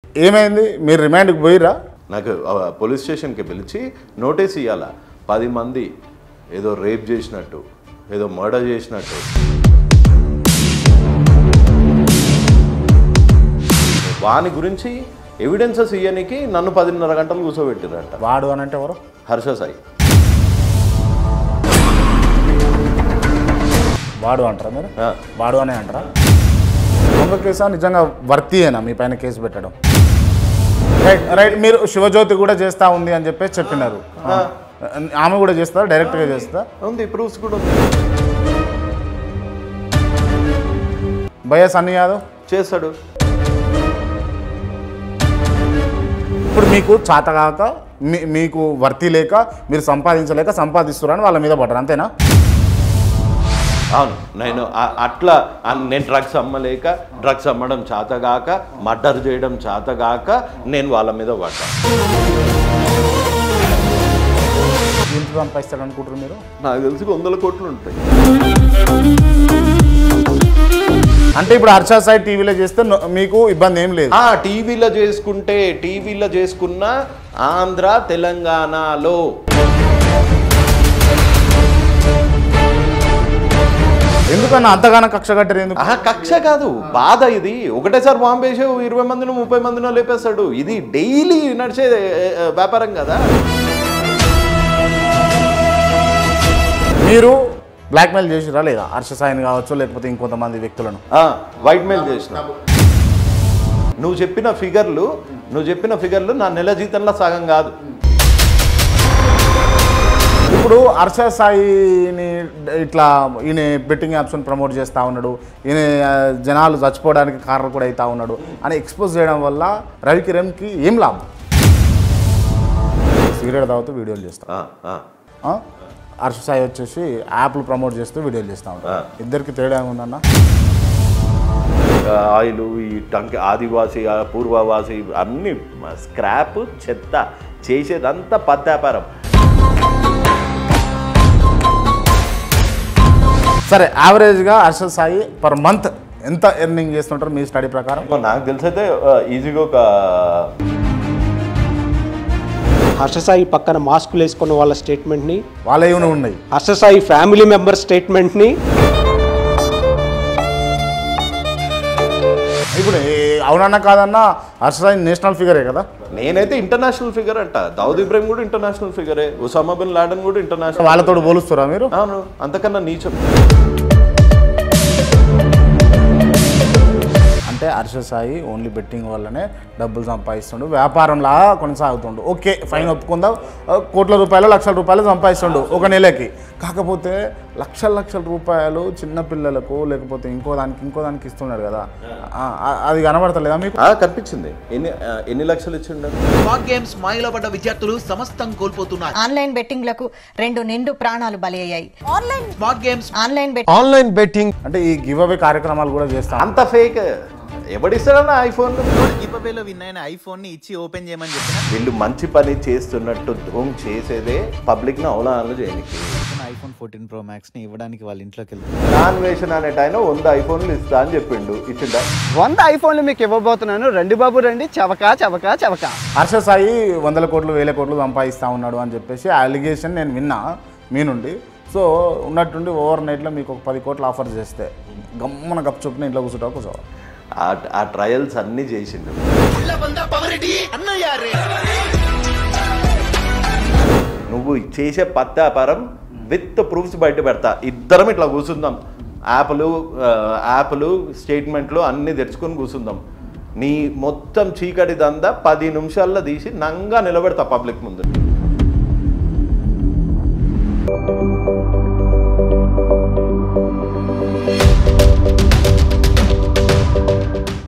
ఏమైంది మీరు రిమాండ్కి పోయిరా నాకు ఆ పోలీస్ స్టేషన్కి పిలిచి నోటీస్ ఇవ్వాల పది మంది ఏదో రేప్ చేసినట్టు ఏదో మర్డర్ చేసినట్టు వాని గురించి ఎవిడెన్సెస్ ఇయ్యనికి నన్ను పదిన్నర గంటలు కూర్చోబెట్టిరట వాడు అని అంటే ఎవరు హర్ష సాయి వాడు అంటారా మీరు ఆ, వాడు అనే అంటారా దొంగ కేసా నిజంగా వర్తీయేనా మీ పైన కేసు పెట్టడం రైట్ రైట్ మీరు శివజ్యోతి కూడా చేస్తా ఉంది అని చెప్పేసి చెప్పినారు ఆమె కూడా చేస్తా డైరెక్ట్గా చేస్తా ఉంది ప్రూఫ్స్ కూడా ఉంది భయ సన్నీ యాదవ్ చేస్తాడు ఇప్పుడు మీకు చేత కాక మీ మీకు వర్తి లేక మీరు సంపాదించలేక సంపాదిస్తున్నారని వాళ్ళ మీద పడ్డారు అంతేనా అవును నేను ఆ- అట్లా ఆ- నేను డ్రగ్స్ అమ్మలేక డ్రగ్స్ అమ్మడం చేతగాక మర్డర్ చేయడం చేతగాక నేను వాళ్ళ మీద పడ్డా ఎంత సంపాదిస్తారు అనుకుంటారు మీరు నాకు తెలిసి వందల కోట్లు ఉంటాయి అంటే ఇప్పుడు హర్ష సాయి టీవీలో చేస్తే నో- మీకు ఇబ్బంది ఏం లేదు ఆ టీవీలో చేసుకుంటే టీవీలో చేసుకున్న ఆంధ్ర తెలంగాణలో ఎందుకన్నా అంతగానో కక్ష కట్టారు ఎందుకు ఆహా కక్ష కాదు బాధ ఇది ఒకటేసారి బాంబేసే ఇరవై మందినో ముప్పై మందినో లేపేస్తాడు ఇది డైలీ నడిచే ఏ, ఏ, వ్యాపారం కదా మీరు బ్లాక్మెయిల్ చేసిరా లేదా హర్ష సాయిని కావచ్చు లేకపోతే ఇంకొంతమంది వ్యక్తులను ఆ, వైట్ మెయిల్ చేసిన నువ్వు చెప్పిన ఫిగర్లు నువ్వు చెప్పిన ఫిగర్లు నా నెల జీతంలో సగం కాదు ఇప్పుడు హర్ష సాయిని ఇట్లా ఈయన బెట్టింగ్ యాప్స్ని ప్రమోట్ చేస్తూ ఉన్నాడు ఈయన ఆ, జనాలు చచ్చిపోవడానికి కారణం కూడా అవుతా ఉన్నాడు అని ఎక్స్పోజ్ చేయడం వల్ల రవి కిరణ్కి ఏం లాభం సిగరెట్ తాగుతూ వీడియోలు చేస్తా ఆ, ఆ. ఆ? హర్ష సాయి వచ్చేసి యాప్లు ప్రమోట్ చేస్తూ వీడియోలు చేస్తూ ఉంటాడు ఆ. ఇద్దరికి తేడా ఉందన్న ఆ, ఆయిల్ ఈ టంకి ఆదివాసి ఆ పూర్వవాసి అన్ని స్క్రాప్ చెత్త చేసేదంతా పత్తాపారం సరే యావరేజ్గా హర్ష సాయి పర్ మంత్ ఎంత ఎర్నింగ్ చేస్తుంటారు మీ స్టడీ ప్రకారం నాకు తెలిసైతే ఈజీగా ఒక హర్షసాయి పక్కన మాస్కులు వేసుకున్న వాళ్ళ స్టేట్మెంట్ని వాళ్ళ ఏమైనా ఉన్నాయి హర్షసాయి ఫ్యామిలీ మెంబర్ స్టేట్మెంట్ని ఇప్పుడు ఏ- అవునన్నా కాదన్నా హర్ష సాయి నేషనల్ ఫిగరే కదా నేనైతే ఇంటర్నేషనల్ ఫిగర్ అంట దావుద్ ఇబ్రాహిం కూడా ఇంటర్నేషనల్ ఫిగరే ఉసామా బిన్ లాడన్ కూడా ఇంటర్నేషనల్ వాళ్ళతో పోలుస్తారా మీరు అవును అంతకన్నా నీచం అంటే హర్ష సాయి ఓన్లీ బెట్టింగ్ వల్లనే డబ్బులు సంపాదిస్తుండు వ్యాపారంలా కొనసాగుతుండు ఓకే ఫైన్ ఒప్పుకుందాం ఆ, కోట్ల రూపాయలు లక్షల రూపాయలు సంపాదిస్తుండు ఒక నెలకి కాకపోతే లక్షల లక్షల రూపాయలు చిన్న పిల్లలకు లేకపోతే ఇంకో దానికి ఇంకో దానికి ఇస్తున్నాడు కదా ఆ, ఆ, అది కనబడతలేదా మీకు ఆ, కనిపించింది ఎన్ని ఆ, ఎన్ని లక్షలు ఇచ్చిండ స్మార్ట్ గేమ్స్ మాయలో పడ్డ విద్యార్థులు సమస్తం కోల్పోతున్నారు ఆన్లైన్ బెట్టింగ్లకు రెండు నిండు ప్రాణాలు బలి అయ్యాయి online smart games online bet online betting అంటే ఈ గివ్ అవే కార్యక్రమాలు కూడా చేస్తాం అంత ఫేక్ ఎవడిస్తాడన్నా ఐఫోన్ గివ్అవేలో విన్ అయిన ఐఫోన్ ని ఇచ్చి ఓపెన్ చేయమని చెప్పిన వీళ్ళు మంచి పని చేస్తున్నట్టు ధూమ్ చేసేదే పబ్లిక్ ను అవలానాలు చేయడానికి ఐఫోన్ ఫోర్టీన్ ప్రో మ్యాక్స్ ని ఇవ్వడానికి వాళ్ళ ఇంట్లోకి వెళ్తారు నాన్ వేషన్ అనేట ఆయన వంద ఐఫోన్లు ఇస్తా అని చెప్పిండు ఇచ్చిండా వంద ఐఫోన్లు మీకు ఇవ్వబోతున్నాను రండి బాబు రండి చవక చవక చవక హర్ష సాయి వందల కోట్లు వేల కోట్లు సంపాదిస్తూ ఉన్నాడు అని చెప్పేసి అలిగేషన్ నేను విన్నా మీ నుండి సో ఉన్నట్టుండి ఓవర్ నైట్లో మీకు ఒక పది కోట్లు ఆఫర్ చేస్తే గమ్మన గప్ చొప్పున ఇంట్లో కూర్చుంటా కూర్చోవాలి ఆ ఆ ట్రయల్స్ అన్ని చేసిండు నువ్వు చేసే పత్తాపారం విత్ ప్రూఫ్స్ బయట పెడతా ఇద్దరం ఇట్లా కూర్చుందాం యాప్లు ఆ, యాప్లు స్టేట్మెంట్లు అన్నీ తెచ్చుకొని కూర్చుందాం నీ మొత్తం చీకటి దందా పది నిమిషాల్లో తీసి నంగా నిలబెడతా పబ్లిక్ ముందు